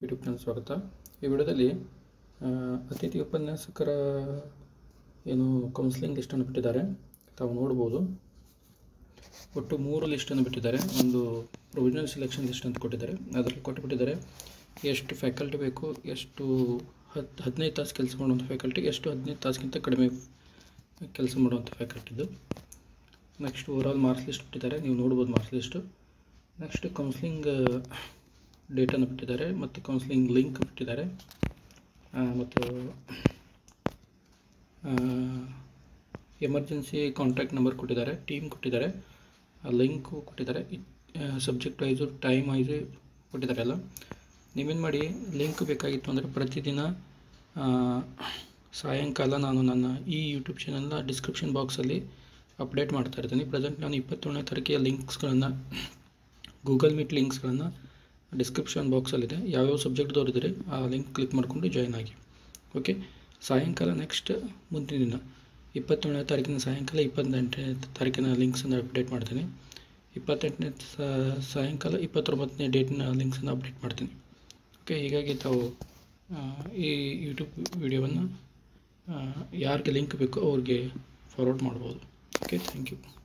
YouTube channel ಸ್ವಾಗತ ಈ ವಿಡಿಯೋದಲ್ಲಿ ಆ, ಅತಿಥಿ ಉಪನ್ಯಾಸಕರ ಏನು ಕೌನ್ಸಿಲಿಂಗ್ ಲಿಸ್ಟನ್ನು ಬಿಟ್ಟಿದ್ದಾರೆ ತಾವು ನೋಡ್ಬೋದು ಒಟ್ಟು ಮೂರು ಲಿಸ್ಟನ್ನು ಬಿಟ್ಟಿದ್ದಾರೆ ಒಂದು ಪ್ರೊವಿಷನಲ್ ಸೆಲೆಕ್ಷನ್ ಲಿಸ್ಟ್ ಅಂತ ಕೊಟ್ಟಿದ್ದಾರೆ ಅದರಲ್ಲಿ ಕೊಟ್ಟುಬಿಟ್ಟಿದ್ದಾರೆ ಎಷ್ಟು ಫ್ಯಾಕಲ್ಟಿ ಬೇಕು ಎಷ್ಟು ಹತ್ತು ಹದಿನೈದು ತಾಸು ಕೆಲಸ ಮಾಡುವಂಥ ಫ್ಯಾಕಲ್ಟಿ ಎಷ್ಟು ಹದಿನೈದು ತಾಸಿಗಿಂತ ಕಡಿಮೆ ಕೆಲಸ ಮಾಡುವಂಥ ಫ್ಯಾಕಲ್ಟಿದು ನೆಕ್ಸ್ಟ್ ಓವರಾಲ್ ಮಾರ್ಕ್ಸ್ ಲಿಸ್ಟ್ ಬಿಟ್ಟಿದ್ದಾರೆ ನೀವು ನೋಡ್ಬೋದು ಮಾರ್ಕ್ಸ್ ಲಿಸ್ಟು ನೆಕ್ಸ್ಟ್ ಕೌನ್ಸ್ಲಿಂಗ್ ಡೇಟನ್ನು ಬಿಟ್ಟಿದ್ದಾರೆ ಮತ್ತು ಕೌನ್ಸ್ಲಿಂಗ್ ಲಿಂಕ್ ಬಿಟ್ಟಿದ್ದಾರೆ ಆ, ಮತ್ತು ಎಮರ್ಜೆನ್ಸಿ ಕಾಂಟ್ಯಾಕ್ಟ್ ನಂಬರ್ ಕೊಟ್ಟಿದ್ದಾರೆ ಟೀಮ್ ಕೊಟ್ಟಿದ್ದಾರೆ ಲಿಂಕು ಕೊಟ್ಟಿದ್ದಾರೆ ಸಬ್ಜೆಕ್ಟ್ ವೈಸು ಟೈಮ್ ವೈಸು ಕೊಟ್ಟಿದ್ದಾರೆ ಎಲ್ಲ ನೀವೇನು ಮಾಡಿ ಲಿಂಕ್ ಬೇಕಾಗಿತ್ತು ಅಂದರೆ ಪ್ರತಿದಿನ ಆ, ಸಾಯಂಕಾಲ ನಾನು ನನ್ನ ಈ ಯೂಟ್ಯೂಬ್ ಚಾನಲ್ನ ಡಿಸ್ಕ್ರಿಪ್ಷನ್ ಬಾಕ್ಸಲ್ಲಿ ಅಪ್ಡೇಟ್ ಮಾಡ್ತಾ ಇರ್ತೀನಿ ಪ್ರೆಸೆಂಟ್ ನಾನು ಇಪ್ಪತ್ತೇಳನೇ ತಾರೀಕಿಗೆ ಲಿಂಕ್ಸ್ಗಳನ್ನು ಗೂಗಲ್ ಮೀಟ್ ಲಿಂಕ್ಸ್ಗಳನ್ನು ಡಿಸ್ಕ್ರಿಪ್ಷನ್ ಬಾಕ್ಸಲ್ಲಿದೆ ಯಾವ್ಯಾವ ಸಬ್ಜೆಕ್ಟ್ದವ್ರು ಇದ್ದೀರಿ ಆ ಲಿಂಕ್ ಕ್ಲಿಕ್ ಮಾಡಿಕೊಂಡು ಜಾಯ್ನ್ ಆಗಿ ಓಕೆ ಸಾಯಂಕಾಲ ನೆಕ್ಸ್ಟ್ ಮುಂದಿನ ದಿನ ಇಪ್ಪತ್ತೇಳನೇ ತಾರೀಕಿನ ಸಾಯಂಕಾಲ ಇಪ್ಪತ್ತೆಂಟನೇ ತಾರೀಕಿನ ಲಿಂಕ್ಸನ್ನು ಅಪ್ಡೇಟ್ ಮಾಡ್ತೀನಿ ಇಪ್ಪತ್ತೆಂಟನೇ ಸಾ- ಸಾಯಂಕಾಲ ಇಪ್ಪತ್ತೊಂಬತ್ತನೇ ಡೇಟಿನ ಲಿಂಕ್ಸನ್ನು ಅಪ್ಡೇಟ್ ಮಾಡ್ತೀನಿ ಓಕೆ ಹೀಗಾಗಿ ತಾವು ಆ, ಈ ಯೂಟ್ಯೂಬ್ ವಿಡಿಯೋವನ್ನು ಯಾರಿಗೆ ಲಿಂಕ್ ಬೇಕೋ ಅವ್ರಿಗೆ ಫಾರ್ವರ್ಡ್ ಮಾಡ್ಬೋದು ಓಕೆ ಥ್ಯಾಂಕ್ ಯು